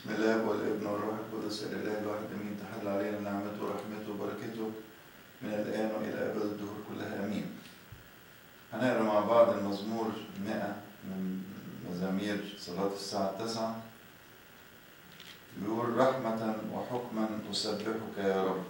بسم الله والابن والروح القدس الاله الواحد امين تحل علينا نعمته ورحمته وبركته من الان والى ابد الدهور كلها امين. هنقرا مع بعض المزمور 100 من مزامير صلاه الساعه التاسعه بيقول رحمة وحكما أسبحك يا رب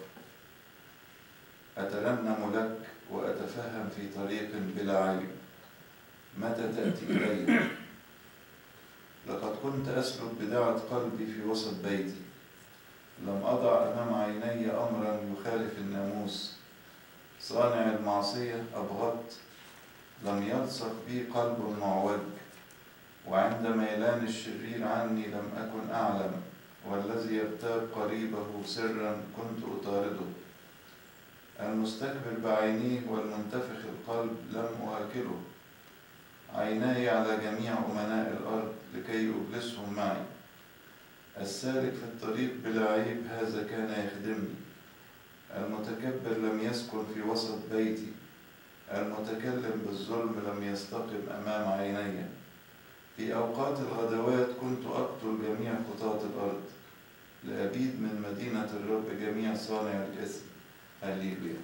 أترنم لك وأتفهم في طريق بلا عيب متى تأتي إلي لقد كنت أسلك بدعة قلبي في وسط بيتي لم أضع أمام عيني أمرا يخالف الناموس صانع المعصية أبغضت لم يلصق بي قلب معوج وعند ميلان الشرير عني لم أكن أعلم والذي يغتاب قريبه سرا كنت أطارده المستكبر بعينيه والمنتفخ القلب لم أهاكله عيناي على جميع أمناء الأرض لكي أجلسهم معي السالك في الطريق بلا عيب هذا كان يخدمني المتكبر لم يسكن في وسط بيتي المتكلم بالظلم لم يستقم أمام عيني في أوقات الغدوات كنت أقتل جميع خطاة الأرض لأبيد من مدينة الرب جميع صانع الإثم هللويا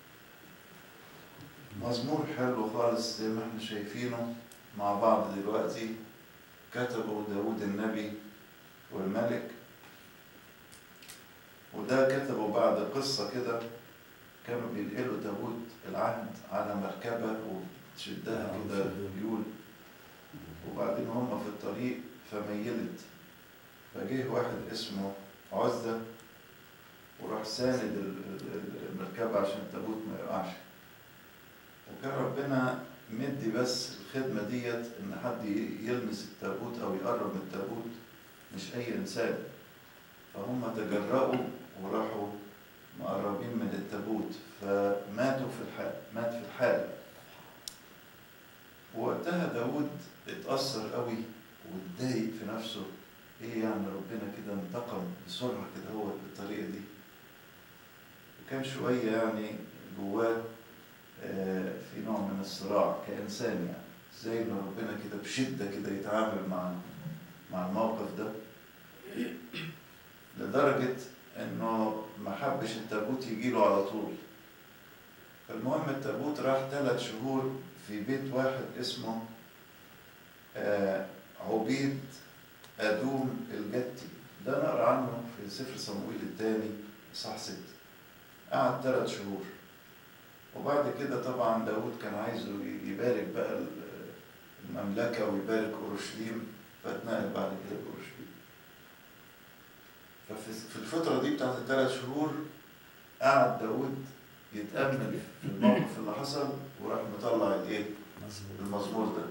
مزمور حلو خالص زي ما احنا شايفينه مع بعض دلوقتي كتبه داود النبي والملك وده كتبه بعد قصة كده كانوا بينقلوا تابوت العهد على مركبة وتشدها كده بيقول وبعدين هم في الطريق فميلت فجه واحد اسمه عزة وراح ساند المركبة عشان التابوت ما يقعش وكان ربنا مدي بس الخدمة ديت إن حد يلمس التابوت أو يقرب من التابوت مش أي إنسان فهم تجرأوا وراحوا مقربين من التابوت فماتوا في الحال مات في الحال ووقتها داود اتأثر قوي واتضايق في نفسه ايه يعني ربنا كده انتقم بسرعة كده هو بالطريقة دي وكان شوية يعني جواه في نوع من الصراع كإنسان يعني ازاي ان ربنا كده بشدة كده يتعامل مع مع الموقف ده لدرجة انه ما حبش التابوت يجيله على طول فالمهم التابوت راح ثلاث شهور في بيت واحد اسمه عبيد أدوم الجتي ده نقرا عنه في سفر صمويل الثاني صح ستة قعد ثلاث شهور وبعد كده طبعا داود كان عايزه يبارك بقى المملكة ويبارك أورشليم فاتنقل بعد كده لأورشليم ففي الفترة دي بتاعت الثلاث شهور قعد داود يتأمل في الموقف اللي حصل وراح مطلع الايه؟ المزمور ده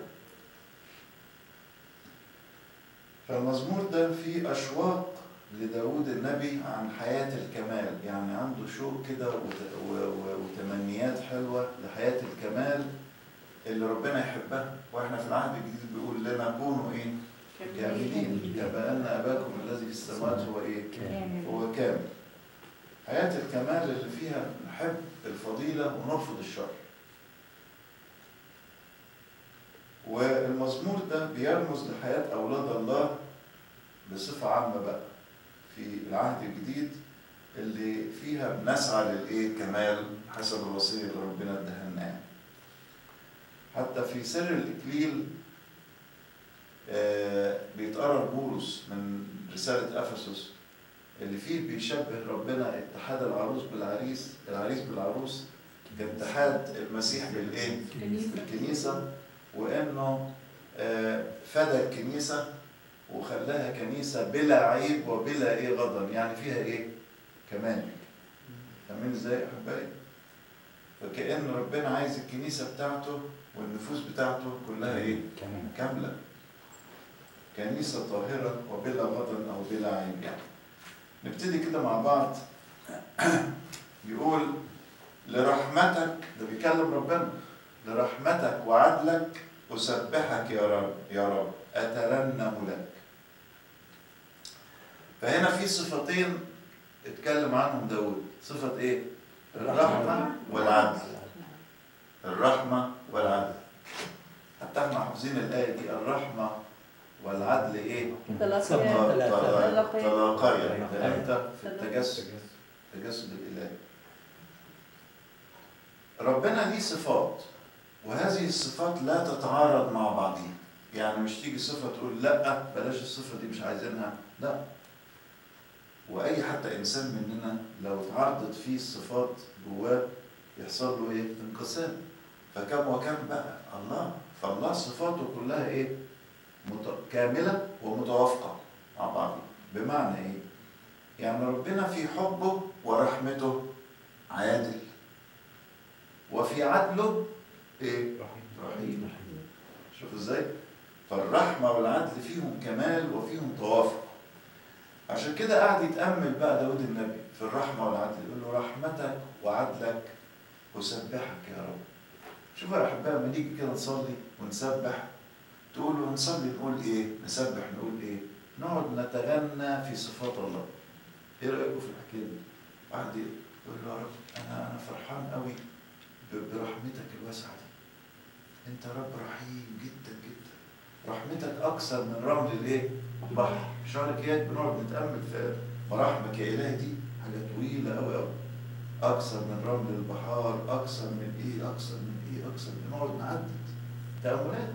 فالمزمور ده فيه أشواق لداود النبي عن حياة الكمال يعني عنده شوق كده وتمنيات حلوة لحياة الكمال اللي ربنا يحبها واحنا في العهد الجديد بيقول لنا كونوا ايه كاملين كما ان اباكم الذي في السماوات هو ايه هو كامل حياة الكمال اللي فيها نحب الفضيلة ونرفض الشر والمزمور ده بيرمز لحياة أولاد الله بصفة عامة بقى في العهد الجديد اللي فيها بنسعى للإيه كمال حسب الوصية اللي ربنا اداها لنا حتى في سر الإكليل آه بيتقرر بولس من رسالة أفسس اللي فيه بيشبه ربنا اتحاد العروس بالعريس العريس بالعروس كاتحاد المسيح بالايه؟ بالكنيسة وانه فدى الكنيسة وخلاها كنيسة بلا عيب وبلا ايه غضن يعني فيها ايه؟ كمان فاهمين ازاي يا احبائي؟ فكأن ربنا عايز الكنيسة بتاعته والنفوس بتاعته كلها ايه؟ كاملة كنيسة طاهرة وبلا غضن أو بلا عيب يعني نبتدي كده مع بعض يقول لرحمتك ده بيكلم ربنا لرحمتك وعدلك أسبحك يا رب يا رب أترنم لك فهنا في صفتين اتكلم عنهم داود صفة ايه؟ الرحمة والعدل الرحمة والعدل حتى احنا حافظين الآية دي الرحمة والعدل ايه؟ تلاقيا تلاقيا تلاقيا. ده امتى؟ في التجسد التجسد الالهي ربنا ليه صفات وهذه الصفات لا تتعارض مع بعضها يعني مش تيجي صفة تقول لا بلاش الصفة دي مش عايزينها لا وأي حتى إنسان مننا لو اتعرضت فيه الصفات جواه يحصل له إيه؟ انقسام فكم وكم بقى الله فالله صفاته كلها إيه؟ مت... كاملة ومتوافقة مع بعضها بمعنى إيه؟ يعني ربنا في حبه ورحمته عادل وفي عدله إيه؟ رحيم شوف ازاي فالرحمة والعدل فيهم كمال وفيهم توافق عشان كده قعد يتأمل بقى داود النبي في الرحمة والعدل يقول له رحمتك وعدلك أسبحك يا رب شوفوا يا أحبائي لما نيجي كده نصلي ونسبح تقولوا نصلي نقول إيه نسبح نقول إيه نقعد نتغنى في صفات الله إيه رأيكم في الحكاية دي واحد يقول له يا رب أنا أنا فرحان قوي ب- برحمتك الواسعة دي انت رب رحيم جدا جدا رحمتك اكثر من رمل الايه البحر شاركيات بنقعد نتامل في مراحمك يا الهي دي حاجه طويله قوي قوي اكثر من رمل البحار اكثر من ايه اكثر من ايه اكثر من نقعد نعدد تاملات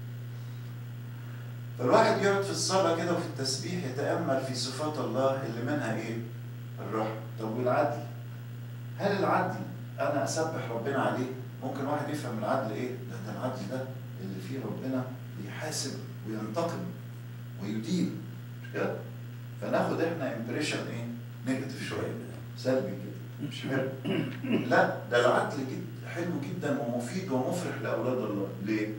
فالواحد يقعد في الصلاه كده وفي التسبيح يتامل في صفات الله اللي منها ايه الرحمه طب والعدل هل العدل انا اسبح ربنا عليه ممكن واحد يفهم العدل ايه ده ده العدل ده اللي فيه ربنا بيحاسب وينتقم ويدين مش كده فناخد احنا امبريشن ايه نيجاتيف شويه سلبي كده مش حلو لا ده العدل جد حلو جدا ومفيد ومفرح لاولاد الله ليه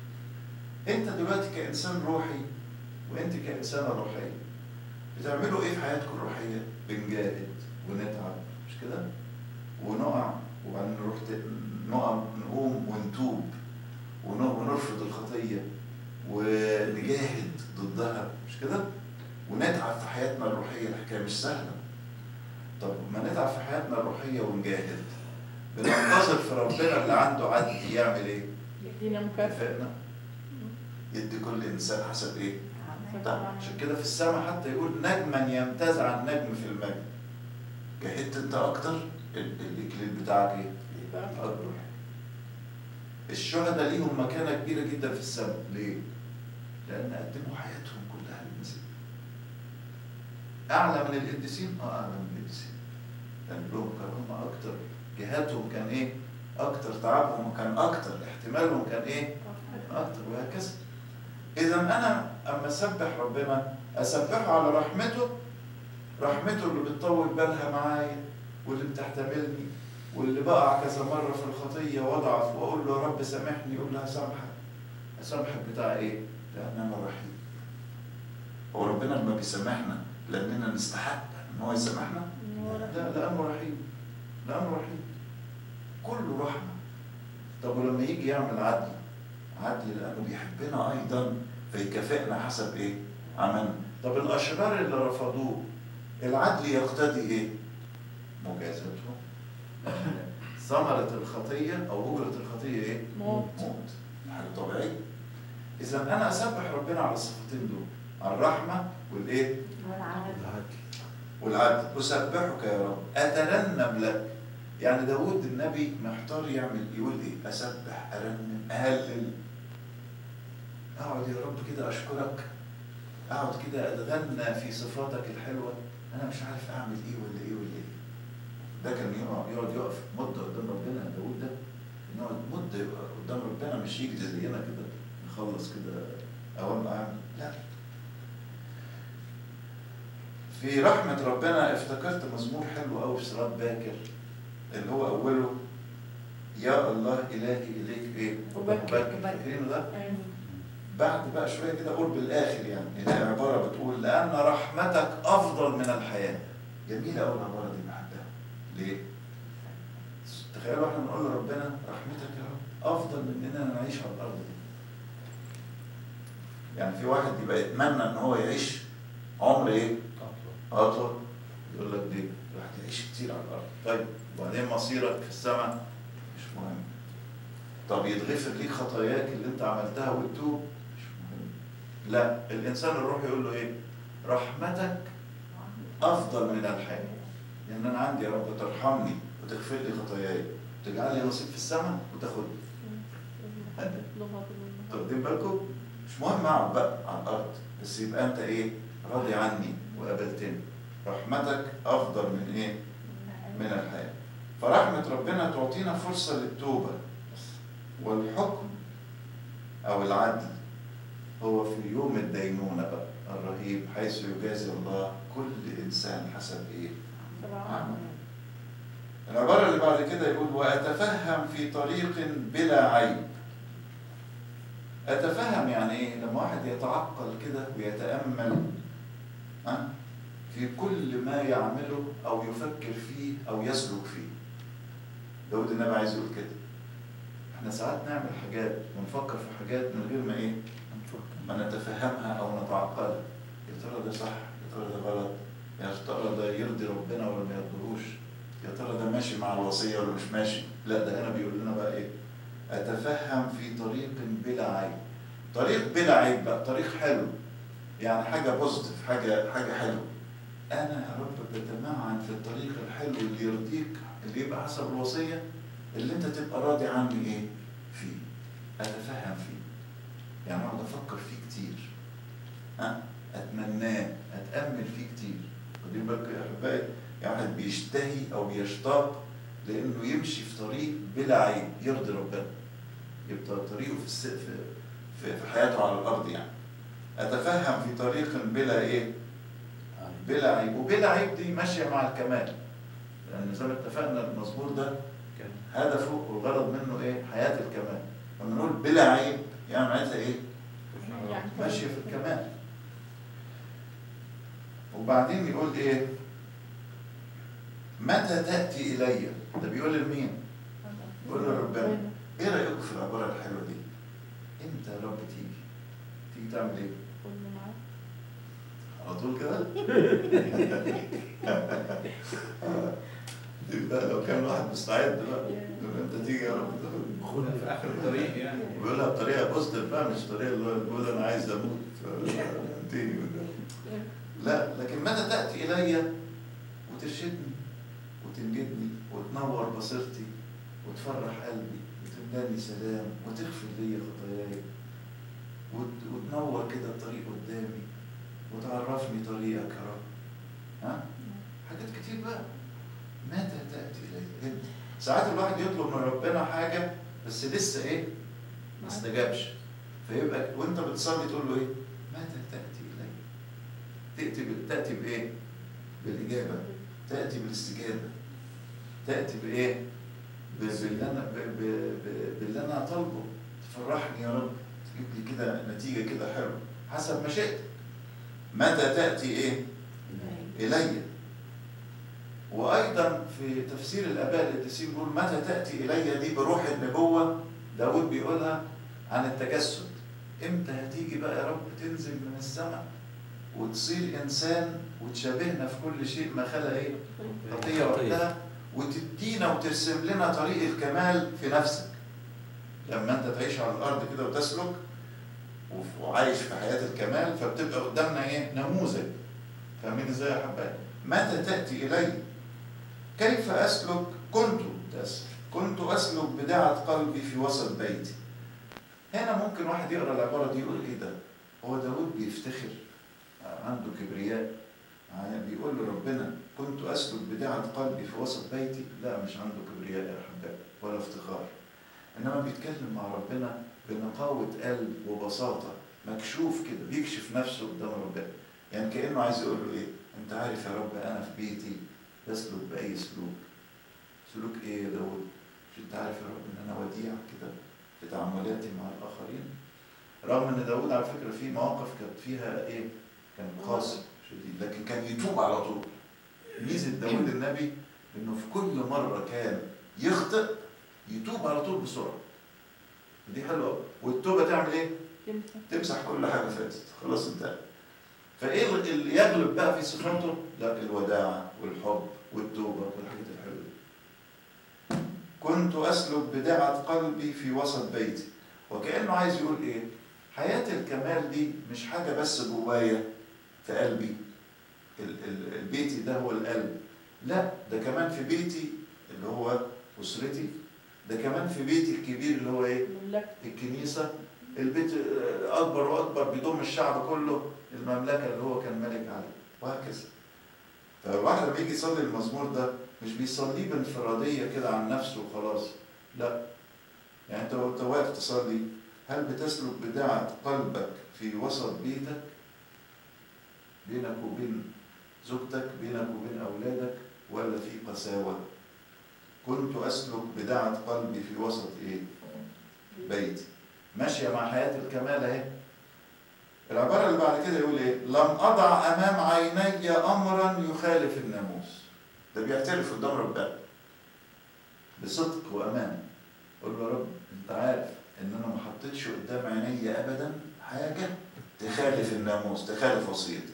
انت دلوقتي كانسان روحي وانت كانسانه روحيه بتعملوا ايه في حياتكم الروحيه بنجاهد ونتعب مش كده ونقع وبعدين نروح ت- نقع نقوم ونتوب ون- ونرفض الخطية ونجاهد ضدها مش كده؟ ونتعب في حياتنا الروحية الحكاية مش سهلة طب ما نتعب في حياتنا الروحية ونجاهد بننتظر في ربنا اللي عنده عدل يعمل ايه؟ يدينا مكافأة اتفقنا؟ يدي كل انسان حسب ايه؟ طيب عشان كده في السماء حتى يقول نجما يمتاز عن نجم في المجد جاهدت انت اكتر ال- الاكليل بتاعك ايه؟ اكبر الشهداء ليهم مكانه كبيره جدا في السماء ليه؟ لان قدموا حياتهم كلها للمسيح اعلى من القديسين اه اعلى من القديسين لان لهم كرامه اكتر جهادهم كان ايه؟ اكتر تعبهم كان اكتر احتمالهم كان ايه؟ اكتر وهكذا اذا انا اما اسبح ربنا اسبحه على رحمته رحمته اللي بتطول بالها معايا واللي بتحتملني واللي بقع كذا مره في الخطيه واضعف واقول له يا رب سامحني يقول لها سامحك اسامحك بتاع ايه؟ لان انا رحيم هو ربنا لما بيسامحنا لاننا نستحق ان هو يسامحنا لا لانه رحيم لانه رحيم كله رحمه طب ولما يجي يعمل عدل عدل لانه بيحبنا ايضا فيكافئنا حسب ايه؟ عملنا طب الاشرار اللي رفضوه العدل يقتضي ايه؟ مجازاتهم ثمرة الخطية أو أجرة الخطية إيه؟ موت. موت حاجة طبيعية إذا أنا أسبح ربنا على الصفتين دول على الرحمة والإيه؟ والعدل أسبحك يا رب أترنم لك يعني داود النبي محتار يعمل يقول إيه؟ أسبح أرنم أهلل أقعد يا رب كده أشكرك أقعد كده أتغنى في صفاتك الحلوة أنا مش عارف أعمل إيه ولا إيه ولا إيه ده كان يقعد يقعد يقف مدة قدام ربنا داود ده كان يقعد مدة يقف قدام ربنا مش يجري زينا كده نخلص كده أول ما أعمل لا في رحمة ربنا افتكرت مزمور حلو قوي في صلاة باكر اللي هو أوله يا الله إلهي إليك إيه؟ أبكر. فاكرينه ده؟ أيوة. بعد بقى شوية كده أقول بالآخر يعني هي عبارة بتقول لأن رحمتك أفضل من الحياة جميلة أوي العبارة دي بحبها ليه؟ تخيلوا احنا بنقول لربنا رحمتك يا رب أفضل من إننا نعيش على الأرض دي يعني في واحد يبقى يتمنى إن هو يعيش عمر إيه؟ أطول يقول لك دي الواحد يعيش كتير على الأرض طيب وبعدين مصيرك في السماء مش مهم طب يتغفر ليك خطاياك اللي انت عملتها وتتوب مش مهم لا الانسان الروحي يقول له ايه رحمتك افضل من الحياه لان انا عندي يا رب ترحمني وتغفر لي خطاياي وتجعل لي نصيب في السماء وتاخد واخدين بالكم مش مهم اقعد بقى على الارض بس يبقى انت ايه راضي عني وقابلتني رحمتك افضل من ايه من الحياه فرحمه ربنا تعطينا فرصه للتوبه والحكم او العدل هو في يوم الدينونه بقى الرهيب حيث يجازي الله كل انسان حسب ايه عمل العبارة اللي بعد كده يقول وأتفهم في طريق بلا عيب أتفهم يعني إيه؟ لما واحد يتعقل كده ويتأمل ها في كل ما يعمله أو يفكر فيه أو يسلك فيه داود النبي عايز يقول كده احنا ساعات نعمل حاجات ونفكر في حاجات من غير ما ايه ما نتفهمها او نتعقلها يا ترى ده صح يا ترى ده غلط يا ترى ده يرضي ربنا ولا ما يرضيهوش يا ترى ده ماشي مع الوصيه ولا مش ماشي لا ده هنا بيقول لنا بقى ايه اتفهم في طريق بلا عيب طريق بلا عيب بقى طريق حلو يعني حاجه بوزيتيف حاجه حاجه حلوه انا يا رب بتمعن في الطريق الحلو اللي يرضيك اللي يبقى حسب الوصيه اللي انت تبقى راضي عني ايه فيه اتفهم فيه يعني اقعد افكر فيه كتير ها اتمناه اتامل فيه كتير واخدين بالكم يا احبائي يعني واحد بيشتهي او يشتاق لانه يمشي في طريق بلا عيب يرضي ربنا يبقى طريقه في الس... في في في حياته على الارض يعني اتفهم في طريق بلا ايه بلا عيب وبلا عيب دي ماشيه مع الكمال لان زي ما اتفقنا المزمور ده هدفه والغرض منه ايه حياه الكمال لما نقول بلا عيب يعني معناتها ايه ماشيه في الكمال وبعدين يقول ايه متى تاتي الي ده بيقول لمين بيقول لربنا ايه رايكم في العباره الحلوه دي امتى يا رب تيجي تيجي تعمل ايه على طول كده يبقى لو كان الواحد مستعد بقى يقول امتى تيجي يا رب خدني في اخر الطريق يعني بيقولها بطريقه بوزيتيف بقى مش طريقه اللي هو بيقول انا عايز اموت انتهي لا لكن متى تاتي الي وترشدني وتنجدني وتنور بصيرتي وتفرح قلبي وتملاني سلام وتغفر لي خطاياي وت- وتنور كده الطريق قدامي وتعرفني طريقك يا رب ها حاجات كتير بقى متى تاتي الي امتى ساعات الواحد يطلب من ربنا حاجه بس لسه ايه ما استجابش فيبقى وانت بتصلي تقول له ايه متى تاتي الي تاتي ب- تاتي بايه بالاجابه تاتي بالاستجابه تاتي بايه ب- باللي انا ب- ب- ب- باللي انا طالبه تفرحني يا رب تجيب لي كده نتيجه كده حلوه حسب مشيئتك متى تاتي ايه الي وايضا في تفسير الاباء القديسين بيقول متى تاتي الي دي بروح النبوه داود بيقولها عن التجسد امتى هتيجي بقى يا رب تنزل من السماء وتصير انسان وتشابهنا في كل شيء ما خلا ايه خطيه وحدها وتدينا وترسم لنا طريق الكمال في نفسك لما انت تعيش على الارض كده وتسلك وف- وعايش في حياه الكمال فبتبقى قدامنا ايه نموذج فاهمين ازاي يا حبايبي متى تاتي الي كيف اسلك كنت تسلك كنت اسلك بدعه قلبي في وسط بيتي هنا ممكن واحد يقرا العباره دي يقول ايه ده هو داود بيفتخر عنده كبرياء يعني بيقول لربنا كنت اسلك بدعه قلبي في وسط بيتي لا مش عنده كبرياء يا احبائي ولا افتخار انما بيتكلم مع ربنا بنقاوه قلب وبساطه مكشوف كده بيكشف نفسه قدام ربنا يعني كانه عايز يقول له ايه انت عارف يا رب انا في بيتي بسلك باي سلوك سلوك ايه يا داود مش انت عارف يا رب ان انا وديع كده في تعاملاتي مع الاخرين رغم ان داود على فكره في مواقف كانت فيها ايه كان قاسي شديد لكن كان يتوب على طول ميزه داود النبي انه في كل مره كان يخطئ يتوب على طول بسرعه دي حلوه أوي. والتوبه تعمل ايه تمسح كل حاجه فاتت خلاص انتهى فايه اللي يغلب بقى في صفاته لا الوداعه والحب والتوبه والحاجات الحلوه دي كنت اسلك بدعه قلبي في وسط بيتي وكانه عايز يقول ايه حياة الكمال دي مش حاجة بس جوايا في قلبي ال- ال- البيتي ده هو القلب لا ده كمان في بيتي اللي هو أسرتي ده كمان في بيتي الكبير اللي هو ايه مملكة الكنيسة البيت آه، أكبر وأكبر بيضم الشعب كله المملكة اللي هو كان ملك عليه وهكذا فالواحد لما يجي يصلي المزمور ده مش بيصليه بانفرادية كده عن نفسه وخلاص لا يعني انت وانت واقف تصلي هل بتسلك بداعة قلبك في وسط بيتك بينك وبين زوجتك بينك وبين أولادك ولا في قساوة كنت أسلك بداعة قلبي في وسط إيه بيتي ماشية مع حياة الكمال اهي العبارة اللي بعد كده يقول ايه لم أضع أمام عيني أمرا يخالف الناموس ده بيعترف قدام ربنا بصدق وأمان قول له يا رب أنت عارف إن أنا ما حطيتش قدام عيني أبدا حاجة تخالف الناموس تخالف وصيتي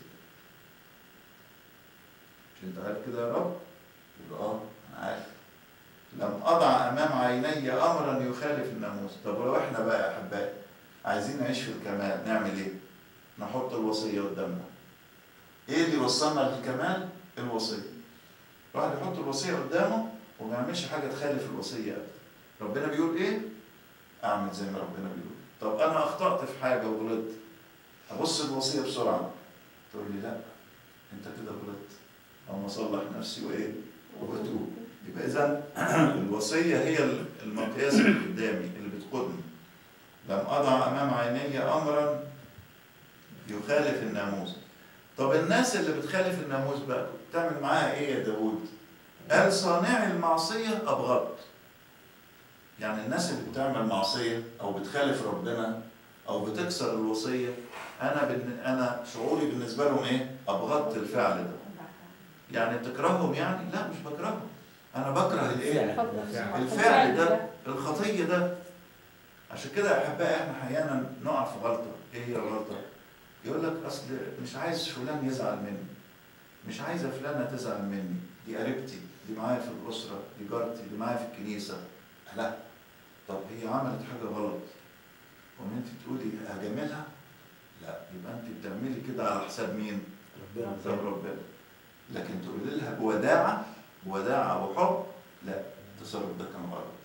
مش أنت عارف كده يا رب؟ يقول اه أنا عارف لم أضع أمام عيني أمرا يخالف الناموس طب ولو إحنا بقى يا أحبائي عايزين نعيش في الكمال نعمل إيه؟ نحط الوصية قدامنا إيه اللي يوصلنا للكمال؟ الوصية الواحد يحط الوصية قدامه وما يعملش حاجة تخالف الوصية أبدا ربنا بيقول إيه؟ أعمل زي ما ربنا بيقول طب أنا أخطأت في حاجة وغلطت أبص الوصية بسرعة تقول لي لا أنت كده غلطت أو أصلح نفسي وإيه؟ وبتوب يبقى إذا الوصية هي المقياس اللي قدامي اللي بتقودني لم أضع أمام عيني أمرا يخالف الناموس طب الناس اللي بتخالف الناموس بقى تعمل معاها إيه يا داوود؟ قال صانع المعصية أبغض يعني الناس اللي بتعمل معصية أو بتخالف ربنا أو بتكسر الوصية أنا بن... أنا شعوري بالنسبة لهم إيه؟ أبغضت الفعل ده يعني بتكرههم يعني؟ لا مش بكرههم أنا بكره الإيه؟ الفعل ده الخطية ده عشان كده يا أحبائي إحنا أحيانا نقع في غلطة إيه هي الغلطة؟ يقول لك أصل مش عايز فلان يزعل مني مش عايزة فلانة تزعل مني دي قريبتي دي معايا في الأسرة دي جارتي دي معايا في الكنيسة لا طب هي عملت حاجة غلط وان انت تقولي هجاملها لا يبقى انت بتعملي كده على حساب مين؟ حساب ربنا لكن تقولي لها بوداعة بوداعة وحب لا التصرف ده كان غلط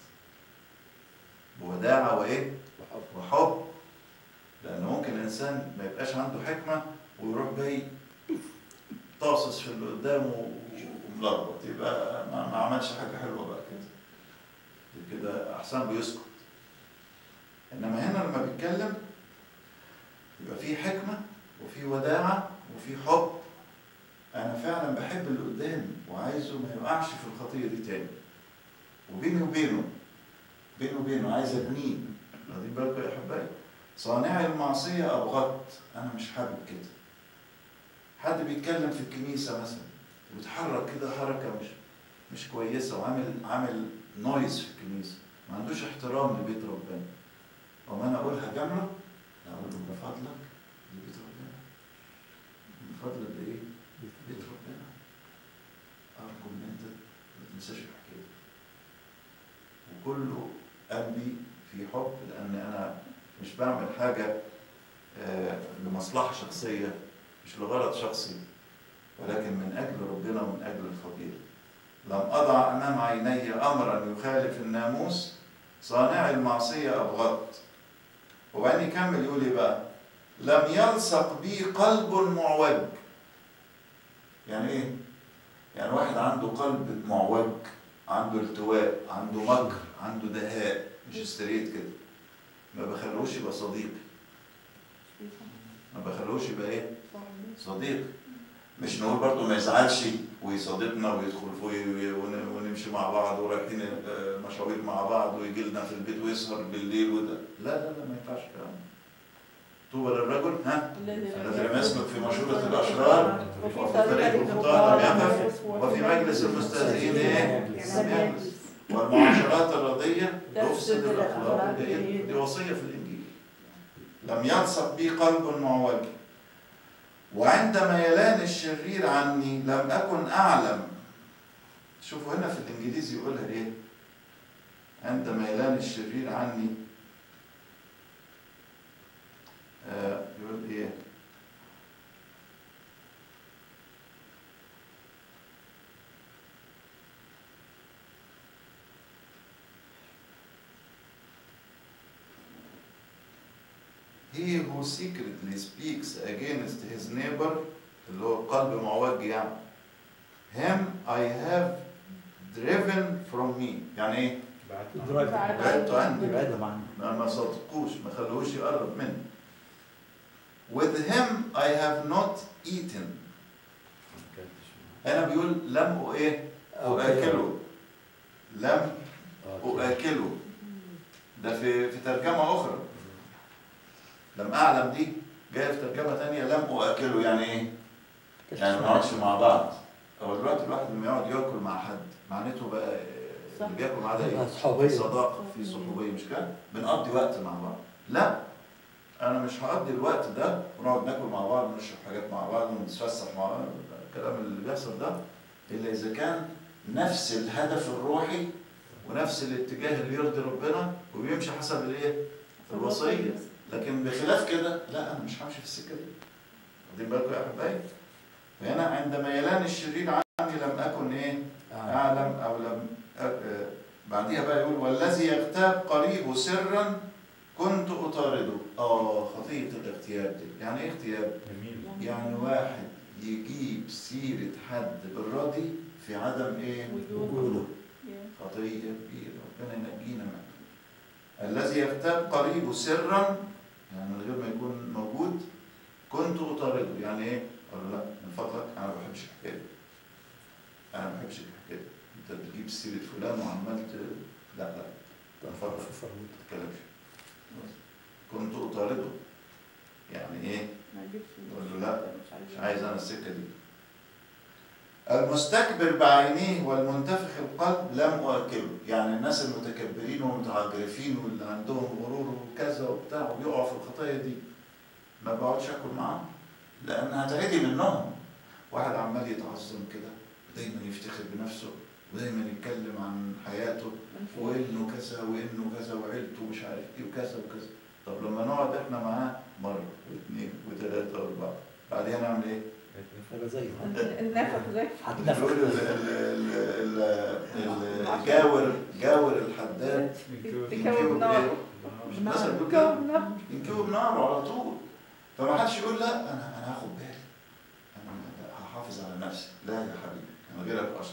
بوداعة وإيه؟ وحب لأن ممكن الإنسان ما يبقاش عنده حكمة ويروح جاي طاصص في اللي قدامه وملخبط يبقى ما, ما عملش حاجة حلوة بقى كده كده أحسن بيسكت إنما هنا لما بيتكلم يبقى في حكمة وفي وداعة وفي حب أنا فعلا بحب اللي قدامي وعايزه ما يقعش في الخطية دي تاني وبيني وبينه بيني وبينه عايز ابنيه واخدين بالكم يا احبائي صانع المعصيه ابغضت انا مش حابب كده حد بيتكلم في الكنيسه مثلا وبيتحرك كده حركه مش مش كويسه وعامل عامل نويز في الكنيسه ما عندوش احترام لبيت ربنا وما انا اقولها جمله اقول له من فضلك لبيت ربنا من فضلك ده ايه؟ بيت ربنا ارجو ان انت ما تنساش الحكايه دي وكله قلبي في حب لان انا مش بعمل حاجه آه، لمصلحه شخصيه مش لغرض شخصي ولكن من اجل ربنا ومن اجل الفضيله لم اضع امام عيني امرا يخالف الناموس صانع المعصيه ابغضت وبعدين يكمل يقول ايه بقى لم يلصق بي قلب معوج يعني ايه يعني واحد عنده قلب معوج عنده التواء عنده مكر عنده دهاء مش استريت كده ما بخلوش يبقى صديقي ما بخلوش يبقى ايه صديق مش نقول برضه ما يزعلش ويصادقنا ويدخل فوق ون- ونمشي مع بعض ورايحين آه، مشاوير مع بعض ويجي لنا في البيت ويسهر بالليل وده لا لا لا ما ينفعش الكلام ده. طوبى للرجل ها الذي لم يسلك في مشورة الأشرار وفي طريق الخطاة لم يقف وفي مجلس المستهزئين ايه؟ لم يجلس والمعاشرات الرضية تفسد الأخلاق دي, إيه؟ دي وصية في الإنجيل لم يلصق بي قلب معوج وعند ميلان الشرير عني لم أكن أعلم شوفوا هنا في الإنجليزي يقولها إيه عند ميلان الشرير عني he who secretly speaks against his neighbor اللي هو قلب معوج يعني him I have driven from me يعني ايه؟ بعد بعدته عني يبعدهم عنه ما ما صدقوش ما خلوهوش يقرب مني with him I have not eaten هنا بيقول لم ايه أؤكله لم أؤكله ده في في ترجمة أخرى لم أعلم دي جاية في ترجمة تانية لم أؤكله يعني إيه؟ يعني ما نقعدش مع بعض هو دلوقتي الواحد لما يقعد ياكل مع حد معناته بقى صح. اللي بياكل معاه ده تبقى إيه؟ صحوبية. في صداقة في صحوبية مش كده؟ بنقضي وقت مع بعض لا أنا مش هقضي الوقت ده ونقعد ناكل مع بعض ونشرب حاجات مع بعض ونتفسح مع بعض الكلام اللي بيحصل ده إلا إذا كان نفس الهدف الروحي ونفس الاتجاه اللي يرضي ربنا وبيمشي حسب الايه؟ الوصيه لكن بخلاف كده لا انا مش همشي في السكه دي واخدين بالكم يا احبائي؟ فهنا عند ميلان الشرير عني لم اكن ايه؟ اعلم او لم أ- آه، بعديها بقى يقول والذي يغتاب قريبه سرا كنت اطارده اه خطيه الاغتياب دي يعني ايه اغتياب؟ جميل يعني واحد يجيب سيره حد بالراضي في عدم ايه؟ وجوده خطية كبيرة ربنا ينجينا منها الذي يغتاب قريبه سرا يعني من غير ما يكون موجود كنت أطارده يعني إيه؟ أقول له لا من فضلك أنا ما بحبش الحكاية دي. أنا ما بحبش الحكاية دي. أنت بتجيب سيرة فلان وعمال ت- لا لا من فضلك ما تتكلمش بس. كنت أطارده يعني إيه؟ أقول له لا مش عايز انا السكه دي المستكبر بعينيه والمنتفخ القلب لم اؤكله يعني الناس المتكبرين والمتعجرفين واللي عندهم غرور وكذا وبتاع وبيقعوا في الخطايا دي ما بقعدش اكل معاهم لان هتعدي منهم واحد عمال يتعظم كده دايما يفتخر بنفسه ودايما يتكلم عن حياته وانه كذا وانه كذا وعيلته مش عارف ايه وكذا وكذا طب لما نقعد احنا معاه مره واثنين وثلاثه واربعه بعدين نعمل ايه؟ يبقى زيه النفق زي هتنفخ بيقول ال- ال- ال- ال- ال- جاور جاور الحداد تكوي بنار مش مثلا بيقول تكوي كده بنار ينكبوا بناره على طول فما حدش يقول لا انا انا هاخد بالي انا هحافظ على نفسي لا يا حبيبي انا غيرك اشطر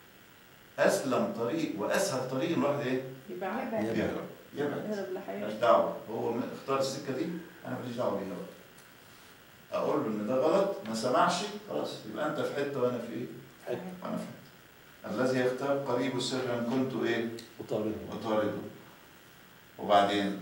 اسلم طريق واسهل طريق الواحد ايه؟ يبقى عيب يهرب يبعد يهرب ماليش لحياته دعوه هو م- اختار السكه دي انا ماليش دعوه بيها بقى اقول له ان ده غلط ما سمعش خلاص يبقى انت في حته وانا في ايه؟ وانا في حته الذي يختار قريب سرا كنت ايه؟ وطارده اطارده وبعدين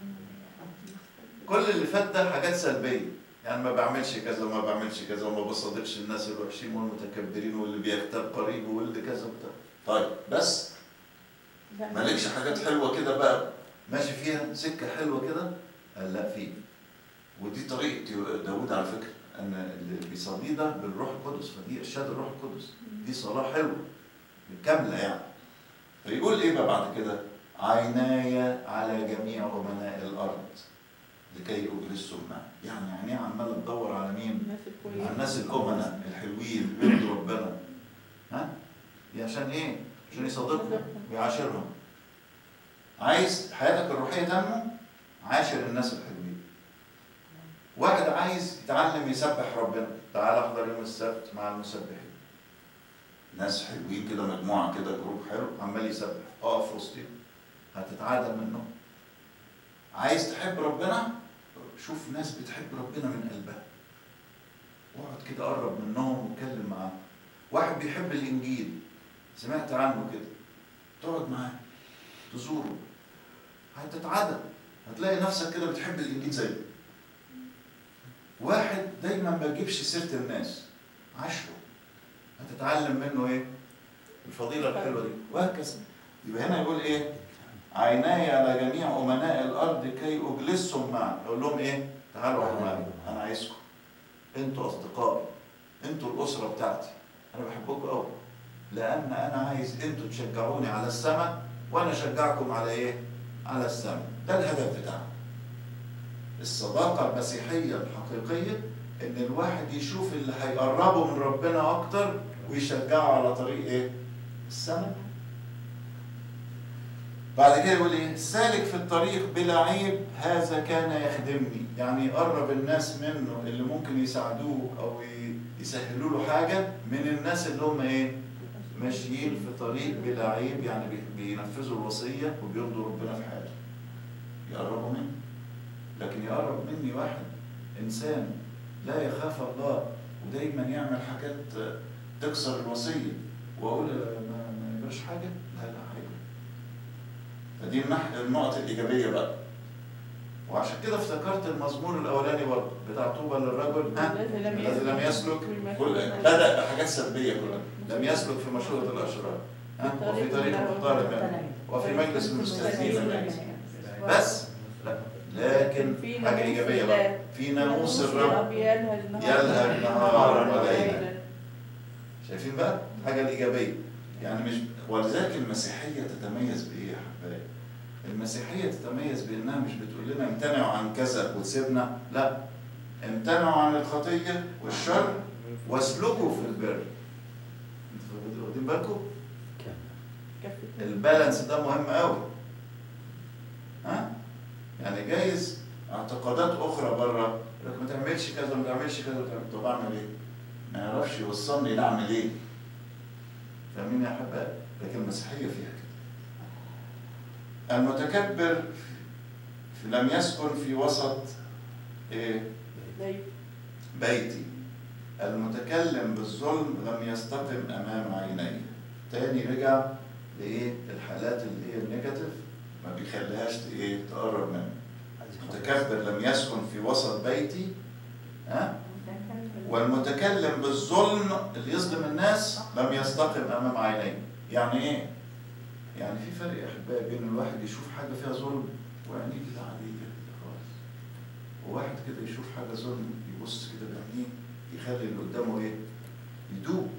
كل اللي فات ده حاجات سلبيه يعني ما بعملش كذا وما بعملش كذا وما بصادقش الناس الوحشين والمتكبرين واللي بيغتاب قريبه واللي كذا وبتاع طيب بس مالكش حاجات حلوه كده بقى ماشي فيها سكه حلوه كده قال لا في ودي طريقه داود على فكره ان اللي بيصلي ده بالروح القدس فدي ارشاد الروح القدس دي صلاه حلوه كامله يعني فيقول ايه بقى بعد كده عيناي على جميع امناء الارض لكي اجلسهم معي يعني عينيه عماله تدور على مين الناس على الكويسة الناس الامناء الحلوين اللي بيرضوا ربنا ها دي عشان ايه عشان يصادقهم ويعاشرهم عايز حياتك الروحيه تنمو عاشر الناس الحلوين واحد عايز يتعلم يسبح ربنا تعال احضر يوم السبت مع المسبحين ناس حلوين كده مجموعه كده جروب حلو عمال يسبح اقف وسطهم هتتعادل منهم عايز تحب ربنا شوف ناس بتحب ربنا من قلبها واقعد كده قرب منهم واتكلم معاهم واحد بيحب الانجيل سمعت عنه كده تقعد معاه تزوره هتتعدل هتلاقي نفسك كده بتحب الانجيل زيه واحد دايما ما يجيبش سيره الناس عشره هتتعلم منه ايه الفضيله الحلوه دي وهكذا يبقى هنا يقول ايه عيناي على جميع امناء الارض كي اجلسهم معي اقول لهم ايه تعالوا اقعدوا معايا انا عايزكم انتوا اصدقائي انتوا الاسره بتاعتي انا بحبكم قوي لان انا عايز انتوا تشجعوني على السماء وانا اشجعكم على ايه على السماء ده الهدف بتاعنا الصداقه المسيحيه الحقيقيه ان الواحد يشوف اللي هيقربه من ربنا اكتر ويشجعه على طريق ايه السماء بعد كده يقول ايه السالك في الطريق بلا عيب هذا كان يخدمني يعني يقرب الناس منه اللي ممكن يساعدوه او ي- يسهلوا له حاجه من الناس اللي هم ايه ماشيين في طريق بلا عيب يعني بي- بينفذوا الوصيه وبيرضوا ربنا في حياته يقربوا مني لكن يقرب مني واحد انسان لا يخاف الله ودايما يعمل حاجات تكسر الوصيه واقول ما ما يجراش حاجه لا لا حاجه فدي النح- النقط الايجابيه بقى وعشان كده افتكرت المزمور الاولاني برضه بتاع طوبى للرجل ها الذي لم الذي لم يسلك كل بدا بحاجات سلبيه كلها لم يسلك في مشورة الاشرار ها وفي طريق مختار منه وفي مجلس المستهزئين منه بس لا لكن حاجه ايجابيه بقى في ناموس الرب يلهج يلهج نهارا وليلا. شايفين بقى الحاجه الايجابيه يعني مش ولذلك المسيحيه تتميز بايه يا حبايبي المسيحيه تتميز بانها مش بتقول لنا امتنعوا عن كذا وتسيبنا لا امتنعوا عن الخطيه والشر واسلكوا في البر انتوا واخدين بالكم البالانس ده مهم قوي ها يعني جايز اعتقادات اخرى بره لك ما تعملش كذا ما تعملش كذا ما تعمل- طب اعمل ايه؟ ما يعرفش يوصلني لاعمل ايه فاهمين يا احبائي؟ لكن المسيحيه فيها كده المتكبر في- لم يسكن في وسط ايه؟ بيتي المتكلم بالظلم لم يستقم امام عيني تاني رجع لايه الحالات اللي هي النيجاتيف ما بيخليهاش ت- ايه تقرب منه المتكبر لم يسكن في وسط بيتي ها والمتكلم بالظلم اللي يظلم الناس لم يستقم امام عيني يعني ايه يعني في فرق يا احبائي بين الواحد يشوف حاجه فيها ظلم وعينيه كده عاديه كده خالص وواحد كده يشوف حاجه ظلم يبص كده بعينيه يخلي اللي قدامه ايه يدوب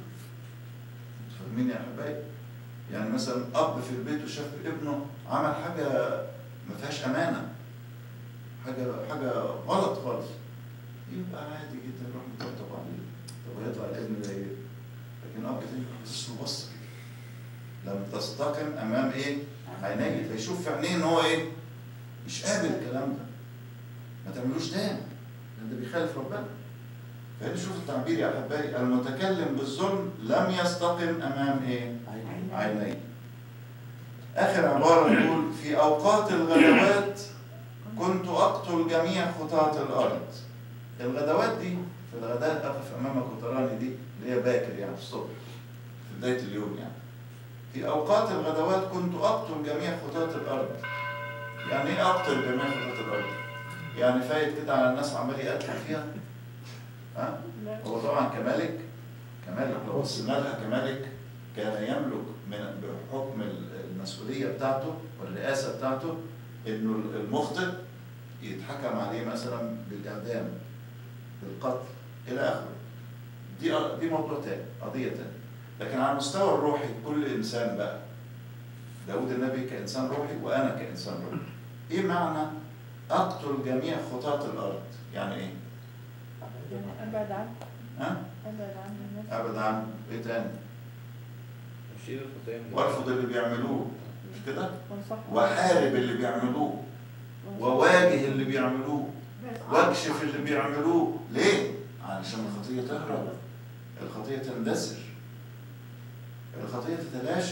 فاهمين يا احبائي يعني مثلا اب في البيت وشاف ابنه عمل حاجه ما فيهاش امانه حاجه حاجه غلط خالص يبقى عادي جدا يروح مطبطب عليه طب ويطلع الابن ده ايه؟ لكن اب تاني يبص له بص كده لم تستقم امام ايه؟ عينيه فيشوف في عينيه ان هو ايه؟ مش قابل الكلام ده ما تعملوش تاني لان ده بيخالف ربنا فهنا شوف التعبير يا احبائي المتكلم بالظلم لم يستقم امام ايه؟ عينيه اخر عباره يقول في اوقات الغدوات كنت اقتل جميع خطاة الارض الغدوات دي في الغداء اقف امامك وتراني دي اللي هي باكر يعني الصبح في بدايه اليوم يعني في اوقات الغدوات كنت اقتل جميع خطاة الارض يعني ايه اقتل جميع خطاة الارض يعني فايت كده على الناس وعمال يقتل فيها ها هو طبعا كملك كملك لو بصينا لها كملك كان يملك من بحكم المسؤوليه بتاعته والرئاسه بتاعته انه المخطئ يتحكم عليه مثلا بالاعدام بالقتل الى اخره دي دي موضوع تاني قضيه تاني لكن على المستوى الروحي كل انسان بقى داود النبي كانسان روحي وانا كانسان روحي ايه معنى اقتل جميع خطاة الارض يعني ايه ابعد عنه ها ابعد عنه الناس ابعد عنه ايه تاني نشيل الخطايا من وارفض اللي بيعملوه مش كده وانصحه وحارب اللي بيعملوه وواجه اللي بيعملوه واكشف اللي بيعملوه ليه علشان الخطيه تهرب الخطيه تندثر الخطيه تتلاشى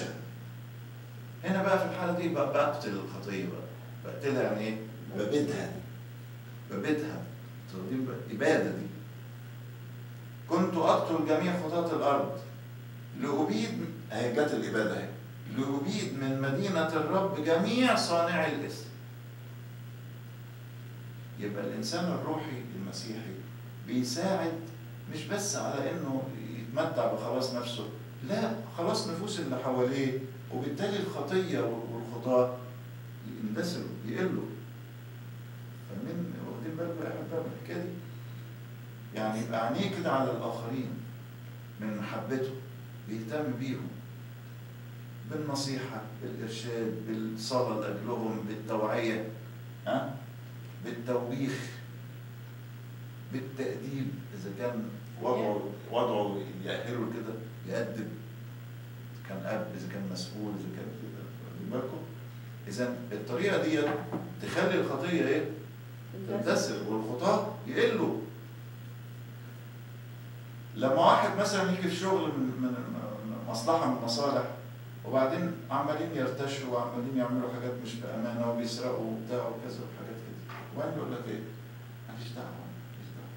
هنا بقى في الحاله دي بقى بقتل الخطيه بقى بقتلها يعني ايه ببيدها ببيدها تقولين بقى اباده دي كنت اقتل جميع خطاة الارض لأبيد اهي جت الاباده اهي لأبيد من مدينة الرب جميع صانعي الاسم يبقى الإنسان الروحي المسيحي بيساعد مش بس على إنه يتمتع بخلاص نفسه لا خلاص نفوس اللي حواليه وبالتالي الخطية والخطاة يندثروا يقلوا فاهمين واخدين بالكم يا أحباب من الحكاية دي؟ يعني يبقى عينيه كده على الآخرين من محبته بيهتم بيهم بالنصيحة بالإرشاد بالصلاة لأجلهم بالتوعية ها بالتوبيخ بالتأديب إذا كان وضعه وضعه يأهله كده يأدب كان أب إذا كان مسؤول إذا كان كده واخدين بالكم إذا الطريقة دي تخلي الخطية إيه؟ تندثر والخطاة يقلوا لما واحد مثلا يجي في شغل من من من مصلحة من المصالح وبعدين عمالين يرتشوا وعمالين يعملوا حاجات مش بأمانة وبيسرقوا وبتاع وكذا وحاجات كده وبعدين يقول لك إيه؟ ماليش دعوة ماليش دعوة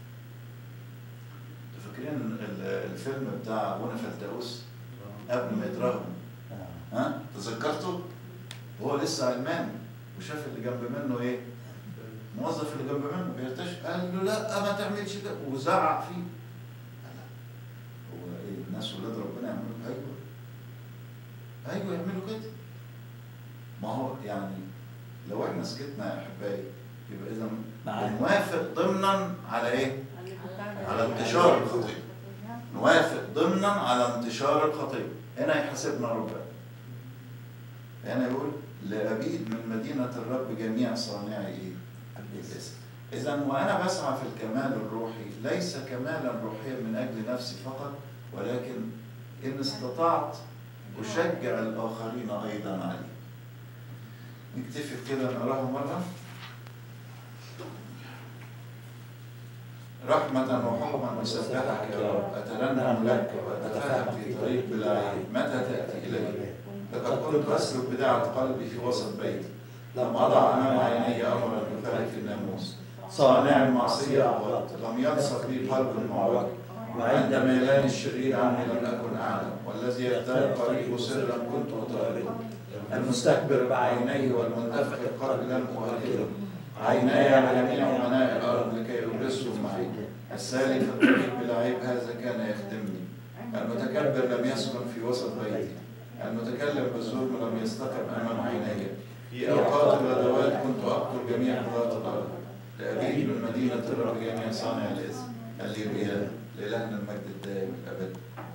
انتوا فاكرين ال- الفيلم بتاع بونا فلتاوس قبل ما يترهبوا ها تذكرته وهو لسه علماني وشاف اللي جنب منه ايه الموظف اللي جنب منه بيرتش قال له لا ما تعملش كده وزعق فيه قال لا هو ايه الناس ولاد ربنا يعملوا كده؟ ايوه ايوه يعملوا كده ما هو يعني لو احنا سكتنا يا احبائي يبقى اذا معاك. بنوافق ضمنا على ايه؟ على انتشار الخطيئة نوافق ضمنا على انتشار الخطيئة هنا يحاسبنا ربنا هنا يقول لأبيد من مدينة الرب جميع صانعي إيه؟ الاسم إذا وأنا بسعى في الكمال الروحي ليس كمالا روحيا من أجل نفسي فقط ولكن إن استطعت أشجع الآخرين أيضا عليه نكتفي كده نقراها مرة رحمة وحكما نسبحك يا رب أترنم لك وأتفهم في طريق بلا عيب متى تأتي إلي لقد كنت أسلك بدعة قلبي في وسط بيتي لم أضع أمام عيني أمرا يخالف الناموس صانع المعصية أغلط لم يلصق بي قلب معوج وعند ميلان الشرير عني لم أكن أعلم والذي يختار طريقه سرا كنت أطارده المستكبر بعينيه والمنتفخ القلب لم أهلكه عيناي على جميع أمناء الأرض لكي أبرزهم معي السالك في الطريق بلا عيب هذا كان يخدمني المتكبر لم يسكن في وسط بيتي المتكلم بالظلم لم يستقم أمام عيني في أوقات الغدوات كنت أقتل جميع قضاة الأرض لأبيد من مدينة الرب جميع صانع الإثم اللي بها لإلهنا المجد الدائم الأبد